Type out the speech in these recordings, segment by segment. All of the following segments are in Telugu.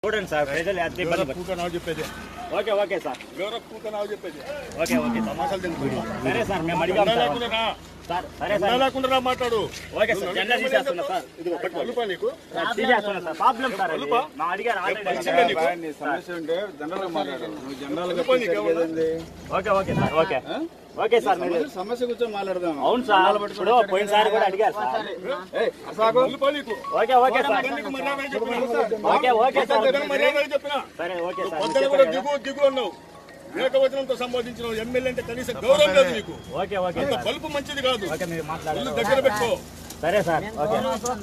చూడండి సార్ ప్రజలు ఎంత ఇబ్బంది పడుతున్నారు. కూకనావు చెప్పేది ఓకే ఓకే సార్ ఎవరో కూకనావు చెప్పేది ఓకే ఓకే సార్ తమాసాలు తింటున్నా సరే సార్ మేము అడిగాం సార్ లేకుండా రా సార్ సరే ఉందా సార్ లేకుండా రా మాట్లాడు ఓకే సార్ జెండా తీసేస్తున్నా సార్ ఇది ఒకటి కలుపా నీకు తీసేస్తున్నా సార్ ప్రాబ్లం సార్ అది. మా అడిగారు మంచిగా ఆల్రెడీ నీకు నీ సమస్య ఉంటే జనరల్ గా మాట్లాడు నువ్వు జనరల్ గా కలుపా నీకు ఎవరు? ఏంది? Okay okay sir okay okay sir మీరు సమస్య- సమస్య కూర్చొని మాట్లాడదాం అవును సార్ ఇప్పుడు పోయినసారి కూడా అడిగారు సార్ ఏయ్, అసాకు. కలుపా నీకు ఓకే ఓకే సార్ నీకు మర్యాద చెప్పినా ఓకే ఓకే సార్ జగన్ మర్యాద చెప్పినా సరే ఓకే సార్ పొద్దున కూడా దిగు దిగు అన్నావు ఏకవచనంతో సంబోధించిన ఎమ్మెల్యే అంటే కనీసం గౌరవం లేదు నీకు ఓకే ఓకే అంత సార్ కలుపు మంచిది కాదు ఓకే మీరు ఇల్లు మాట్లాడారు దగ్గర పెట్టుకో సరే sir okay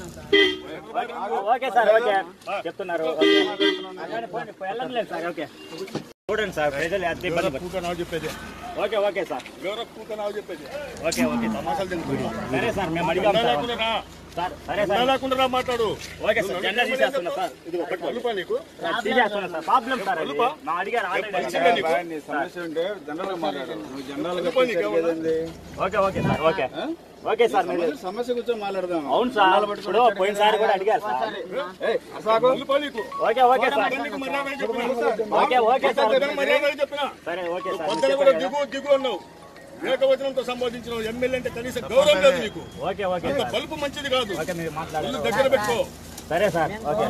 okay sir okay చెప్తున్నారు ఓకే. అలానే పోండి, వెళ్ళండిలేదు సార్ ఓకే చూడండి సార్ ప్రజలు ఎంత ఇబ్బంది పడుతున్నారు. కూకనావు చెప్పేది ఓకే ఓకే సార్ ఎవరో కూకనావు చెప్పేది ఓకే ఓకే తమాసాలు తింటున్నా సరే సార్ మేము అడిగాం ఉందా సార్ లేకుండా రా సార్ సరే ఉందా సార్ లేకుండా రా మాట్లాడు ఓకే సార్ జెండా తీసేస్తున్నా సార్ ఇది ఒకటి కలుపా నీకు తీసేస్తున్నా సార్ ప్రాబ్లం సార్ అది. మా అడిగారు ఆల్రెడీ మంచిగా నీకు బాయ్, నీ సమస్య ఉంటే జనరల్ గా మాట్లాడు నువ్వు జనరల్ గా కలుపా నీకు ఎవరు? ఏంది? Okay okay sir okay okay sir మీరు సమస్య- సమస్య కూర్చొని మాట్లాడదాం అవును సార్ ఇప్పుడు పోయినసారి కూడా అడిగారు సార్ ఏయ్, అసాకు. కలుపా నీకు ఓకే ఓకే సార్ నీకు మర్యాద చెప్పినా ఓకే ఓకే సార్ జగన్ మర్యాద చెప్పినా సరే ఓకే సార్ పొద్దున కూడా దిగు దిగు అన్నావు ఏకవచనంతో సంబోధించిన ఎమ్మెల్యే అంటే కనీసం గౌరవం లేదు నీకు ఓకే ఓకే అంత సార్ కలుపు మంచిది కాదు ఓకే మీరు ఇల్లు మాట్లాడారు దగ్గర పెట్టుకో సరే sir okay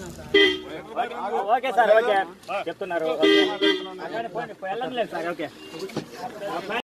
okay sir okay చెప్తున్నారు ఓకే అలానే పోండి, వెళ్ళండిలేదు సార్ ఓకే